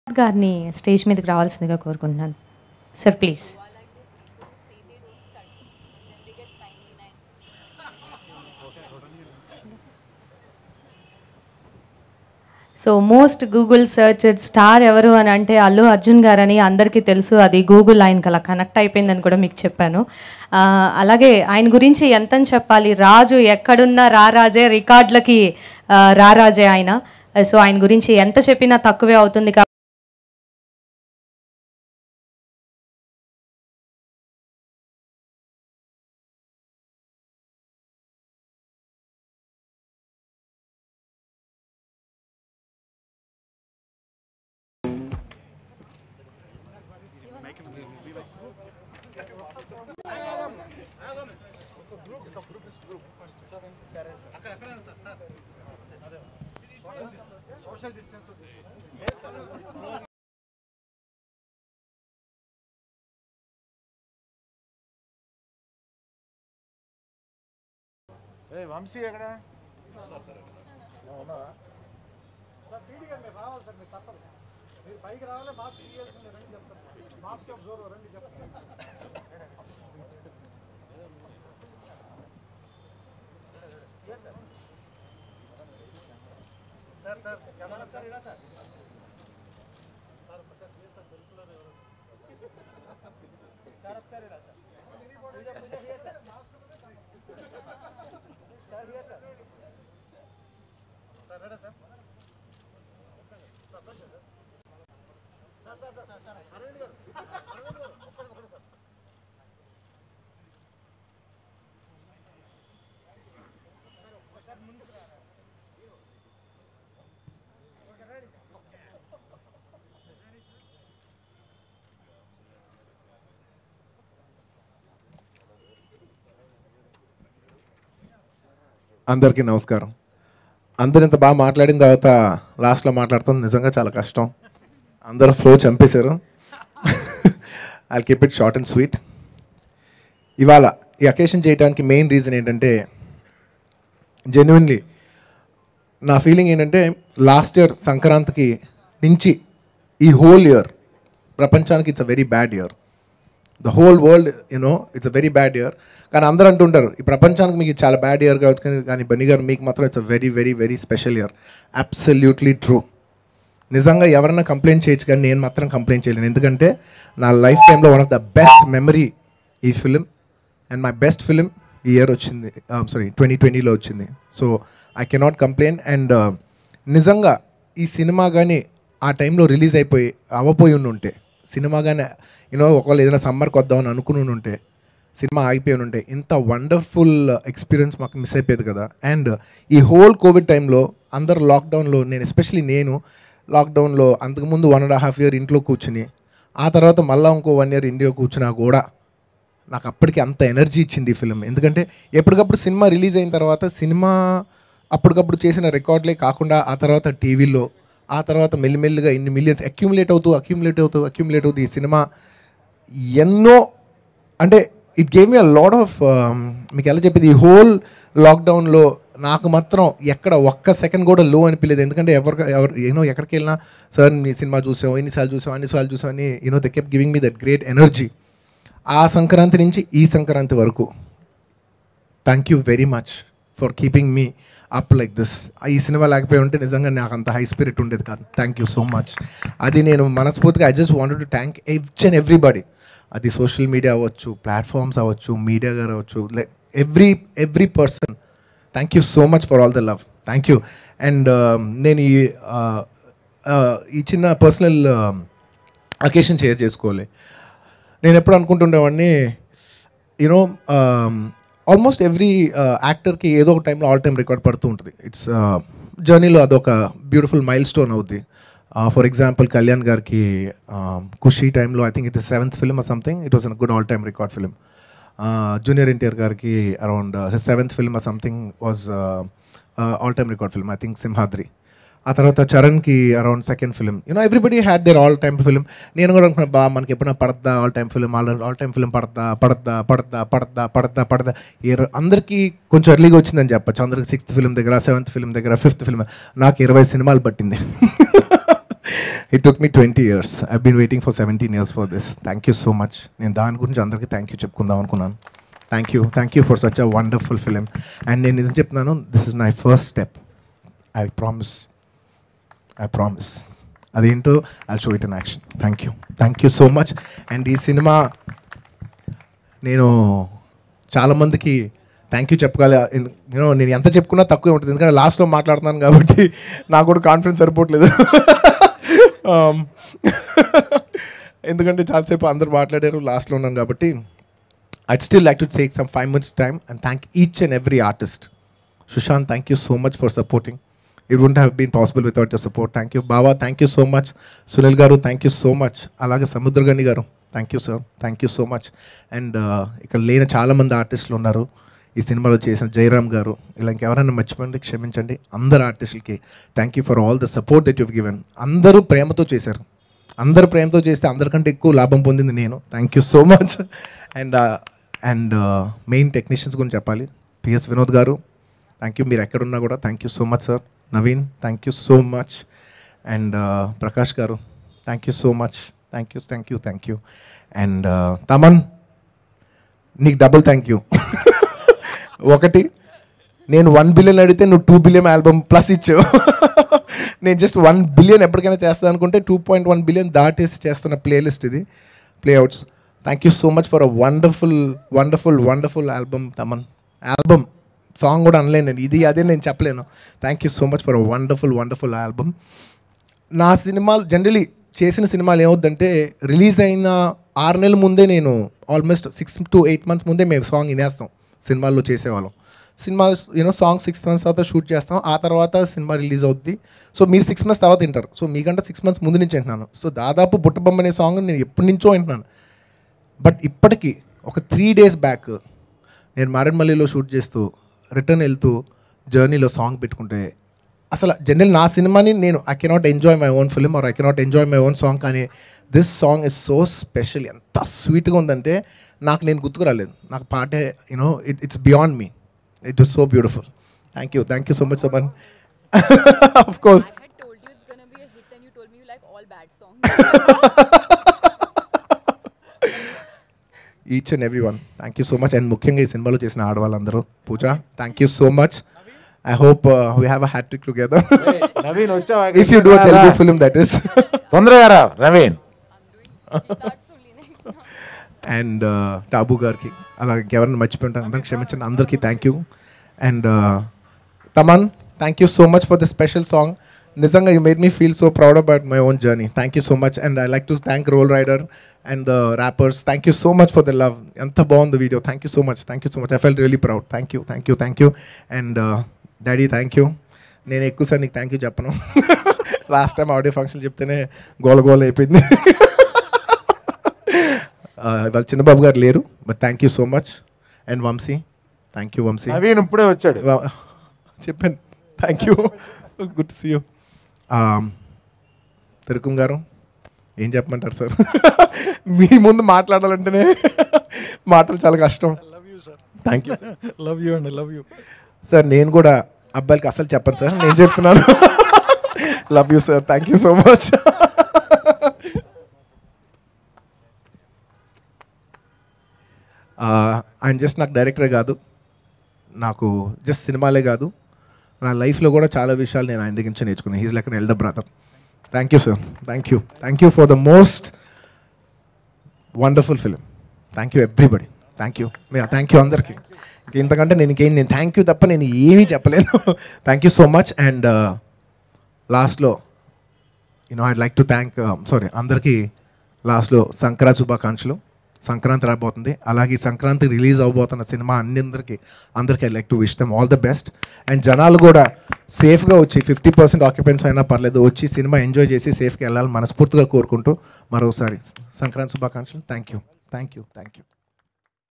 గారిని స్టేజ్ మీదకి రావాల్సిందిగా కోరుకుంటున్నాను sir please so most Google searched star ఎవరు అని అంటే అల్లు అర్జున్ గారని అందరికీ తెలుసు అది గూగుల్ ఆయనకి అలా కనెక్ట్ అయిపోయిందని కూడా మీకు చెప్పాను ఆ, అలాగే ఆయన గురించి ఎంతని చెప్పాలి రాజు ఎక్కడున్నా రారాజే రికార్డులకి ఆ, రారాజే ఆయన సో ఆయన గురించి ఎంత చెప్పినా తక్కువే అవుతుంది కాబట్టి ఏ వంశీ ఎక్కడ అందరికీ నమస్కారం అందరు ఇంత బాగా మాట్లాడిన తర్వాత లాస్ట్లో మాట్లాడతాం నిజంగా చాలా కష్టం అందరూ ఫ్లో చంపేశారు I keep it short and sweet ఇవాళ ఈ అకేషన్ చేయడానికి మెయిన్ రీజన్ ఏంటంటే జెన్యున్లీ నా ఫీలింగ్ ఏంటంటే లాస్ట్ ఇయర్ సంక్రాంతికి నుంచి ఈ హోల్ ఇయర్ ప్రపంచానికి it's a very bad year the whole world you know it's a very bad year కానీ అందరూ అంటుంటారు ఈ ప్రపంచానికి మీకు ఇది చాలా బ్యాడ్ ఇయర్ కావచ్చు కానీ- కానీ బన్నీ గారు మీకు మాత్రం it's a very very very special year absolutely true నిజంగా ఎవరైనా కంప్లైంట్ చేయొచ్చు కానీ నేను మాత్రం కంప్లైంట్ చేయలేను ఎందుకంటే నా లైఫ్ టైంలో one of the best memory ఈ film and my best film ఈ ఇయర్ వచ్చింది సారీ ట్వంటీ ట్వంటీలో వచ్చింది so I cannot complain and నిజంగా ఈ సినిమా కానీ ఆ టైంలో రిలీజ్ అయిపోయి అవ్వపోయి ఉండి ఉంటే సినిమా కానీ యూనో ఒకవేళ ఏదైనా సమ్మర్కి వద్దామని అనుకుని ఉంటే సినిమా ఆగిపోయి ఉంటే ఇంత వండర్ఫుల్ ఎక్స్పీరియన్స్ మాకు మిస్ అయిపోయేది కదా అండ్ ఈ హోల్ కోవిడ్ టైంలో అందరు లాక్డౌన్లో నేను ఎస్పెషలీ నేను లాక్డౌన్లో అంతకుముందు వన్ అండ్ హాఫ్ ఇయర్ ఇంట్లో కూర్చుని ఆ తర్వాత మళ్ళీ ఇంకో వన్ ఇయర్ ఇండియా కూర్చున్నా కూడా నాకు అప్పటికి అంత ఎనర్జీ ఇచ్చింది ఈ ఫిలిం ఎందుకంటే ఎప్పటికప్పుడు సినిమా రిలీజ్ అయిన తర్వాత సినిమా అప్పటికప్పుడు చేసిన రికార్డులే కాకుండా ఆ తర్వాత టీవీలో ఆ తర్వాత మెల్లిమెల్లిగా ఇన్ని మిలియన్స్ అక్యుములేట్ అవుతూ అక్యుములేట్ అవుతూ అక్యుములేట్ అవుతూ ఈ సినిమా ఎన్నో అంటే it gave me a lot of మీకు ఎలా చెప్పేది ఈ హోల్ లాక్డౌన్లో నాకు మాత్రం ఎక్కడ ఒక్క సెకండ్ కూడా లో అనిపించలేదు ఎందుకంటే ఎవరు ఎవరు ఏనో ఎక్కడికి వెళ్ళినా సార్ మీ సినిమా చూసాం ఎన్నిసార్లు చూసాం అన్నిసార్లు చూసాం అని you know they kept giving me that great energy ఆ సంక్రాంతి నుంచి ఈ సంక్రాంతి వరకు thank you very much for keeping me up like this ఈ సినిమా లేకపోయి ఉంటే నిజంగా నాకు అంత హై స్పిరిట్ ఉండేది కాదు థ్యాంక్ యూ సో మచ్ అది నేను మనస్ఫూర్తిగా I just wanted to thank each and everybody అది సోషల్ మీడియా అవ్వచ్చు ప్లాట్ఫామ్స్ అవ్వచ్చు మీడియా గారు అవ్వచ్చు like every every person thank you so much for all the love thank you and నేను ఈ uh, uh, ఈ చిన్న పర్సనల్ అకేషన్ షేర్ చేసుకోవాలి నేను ఎప్పుడు అనుకుంటుండేవాడిని యూనో ఆల్మోస్ట్ ఎవ్రీ యాక్టర్కి ఏదో ఒక టైంలో ఆల్ టైమ్ రికార్డ్ పడుతూ ఉంటుంది ఇట్స్ జర్నీలో అదొక బ్యూటిఫుల్ మైల్ స్టోన్ అవుద్ది ఫర్ ఎగ్జాంపుల్ కళ్యాణ్ గారికి ఖుషి టైంలో I think it is seventh film or something it was an good all time record film junior NTR గారికి around seventh film or something was all time record film I think Simhadri ఆ తర్వాత చరణ్కి around second film you know everybody had there all time film నేను కూడా అనుకున్నా బా మనకి ఎప్పుడైనా పడద్దా all time film all all time film పడద్దా పడద్దా పడద్దా పడద్దా పడద్దా పడద్దా ఇర- అందరికీ కొంచెం ఎర్లీగా వచ్చిందని చెప్పచ్చు అందరికి సిక్స్త్ ఫిలిం దగ్గర సెవెంత్ ఫిలిం దగ్గర ఫిఫ్త్ ఫిలిం నాకు ఇరవై సినిమాలు పట్టింది it took me twenty years I been waiting for seventeen years for this thank you so much నేను దాని గురించి అందరికీ థ్యాంక్ యూ చెప్పుకుందాం అనుకున్నాను thank you thank you for such a wonderful film and నేను నిజం చెప్తున్నాను this is my first step I promise I promise అదేంటో I show it in action thank you thank you so much and ఈ cinema నేను చాలామందికి thank you చెప్పగల you know నేను ఎంత చెప్పుకున్నా తక్కువే ఉంటుంది ఎందుకంటే లాస్ట్లో మాట్లాడుతున్నాను కాబట్టి నాకు కూడా కాన్ఫిడెన్స్ సరిపోవట్లేదు Um, ఎందుకంటే చాలాసేపు అందరూ మాట్లాడారు లాస్ట్లో ఉన్నాను కాబట్టి I'd still like to take some five minutes time and thank each and every artist Sushanth thank you so much for supporting it won't have been possible without your support thank you బావా thank you so much Sunil గారు thank you so much అలాగే సముద్రగని గారు thank you sir thank you so much and ఇక్కడ లేని చాలామంది ఆర్టిస్టులు ఉన్నారు ఈ సినిమాలో చేసిన జయరామ్ గారు ఇలా ఇంకెవరైనా మర్చిపోండి క్షమించండి అందరు ఆర్టిస్టులకి thank you for all the support that you've given అందరూ ప్రేమతో చేశారు అందరు ప్రేమతో చేస్తే అందరికంటే ఎక్కువ లాభం పొందింది నేను thank you so much and and main technicians గురించి చెప్పాలి పిఎస్ వినోద్ గారు థ్యాంక్ యూ మీరు ఎక్కడున్నా కూడా thank you so much sir Naveen thank you so much and Prakash గారు thank you so much thank you thank you thank you and Thaman నీకు double thank you ఒకటి నేను వన్ బిలియన్ అడిగితే నువ్వు టూ బిలియన్ ఆల్బమ్ ప్లస్ ఇచ్చావు నేను జస్ట్ వన్ బిలియన్ ఎప్పటికైనా చేస్తాను అనుకుంటే టూ పాయింట్ వన్ బిలియన్ దాటేసి చేస్తున్న ప్లేలిస్ట్ ఇది playouts thank you so much for a wonderful wonderful wonderful album Thaman album song కూడా అనలేను నేను ఇది అదే నేను చెప్పలేను thank you so much for a wonderful wonderful album నా సినిమాలు జనరలీ చేసిన సినిమాలు ఏమవుద్దంటే రిలీజ్ అయిన ఆరు నెలల ముందే నేను almost six to eight months ముందే మేము సాంగ్ వినేస్తాం సినిమాల్లో చేసేవాళ్ళం cinema you know song six months తర్వాత షూట్ చేస్తాం ఆ తర్వాత సినిమా రిలీజ్ అవుద్ది సో మీరు సిక్స్ మంత్స్ తర్వాత వింటారు సో మీకంటే సిక్స్ మంత్స్ ముందు నుంచి వింటున్నాను సో దాదాపు బుట్టబొమ్మ అనే సాంగ్ నేను ఎప్పటి నుంచో వింటున్నాను బట్ ఇప్పటికీ ఒక త్రీ డేస్ బ్యాక్ నేను మారేడుమల్లిలో షూట్ చేస్తూ రిటర్న్ వెళ్తూ జర్నీలో సాంగ్ పెట్టుకుంటే అసలు జనరల్ నా సినిమాని నేను I cannot enjoy my own film or I cannot enjoy my own song కానీ this song is so special ఎంత స్వీట్గా ఉందంటే నాకు నేను గుర్తుకు రాలేదు నాకు పాటే you know it it's beyond me it is so beautiful thank you thank you so much సమన్ of course I had told you it's gonna be a hit, and you told me you like all bad songs. Each and every one thank you so much and ముఖ్యంగా ఈ సినిమాలో చేసిన ఆడవాళ్ళందరూ Pooja thank you so much I hope we have a hattrick together Naveen వచ్చావా if you do Telugu film that is తొందరగా రా Naveen and టాబు గారికి అలా ఎవరిని మర్చిపోయి ఉంటాను అందరికి క్షమించండి అందరికీ thank you and Thaman thank you so much for the special song నిజంగా you made me feel so proud about my own journey thank you so much and I like to thank Roll Rida and the rappers thank you so much for the love ఎంత బాగుంది video thank you so much thank you so much I fell really proud thank you thank you thank you and daddy thank you నేను ఎక్కువసారి నీకు thank you చెప్పను last time audio function చెప్తేనే గోల గోల అయిపోయింది వాళ్ళ చిన్నబాబు గారు లేరు but thank you so much and Vamsi thank you Vamsi Naveen ఇప్పుడే వచ్చాడు వా- చెప్పాను thank you good see you తిరుకుం గారు ఏం చెప్పమంటారు సార్ మీ ముందు మాట్లాడాలంటేనే మాటలు చాలా కష్టం thank you sir love you అండి లవ్ యూ సార్ నేను కూడా అబ్బాయిలకి అసలు చెప్పను సార్ నేను చెప్తున్నాను love you sir thank you so much ఆయన జస్ట్ నాకు డైరెక్టరే కాదు నాకు జస్ట్ సినిమాలే కాదు నా లైఫ్లో కూడా చాలా విషయాలు నేను ఆయన దగ్గర నుంచి నేర్చుకున్నాను he's like an elder brother thank you sir thank you thank you for the most wonderful film thank you everybody thank you thank you అందరికీ ఇంక ఇంతకంటే నేను ఇంకేం నేను థ్యాంక్ యూ తప్ప నేను ఏమీ చెప్పలేను thank you so much and లాస్ట్లో you know I'd like to thank sorry అందరికీ లాస్ట్లో సంక్రాంతి శుభాకాంక్షలు సంక్రాంతి రాబోతుంది అలాగే ఈ సంక్రాంతి రిలీజ్ అవబోతున్న సినిమా అన్ని అందరికీ అందరికీ I like to wish them all the best and జనాలు కూడా సేఫ్గా వచ్చి ఫిఫ్టీ పర్సెంట్ ఆక్యుపెంట్స్ అయినా పర్లేదు వచ్చి సినిమా ఎంజాయ్ చేసి సేఫ్గా వెళ్ళాలని మనస్ఫూర్తిగా కోరుకుంటూ మరోసారి సంక్రాంతి శుభాకాంక్షలు thank you thank you thank you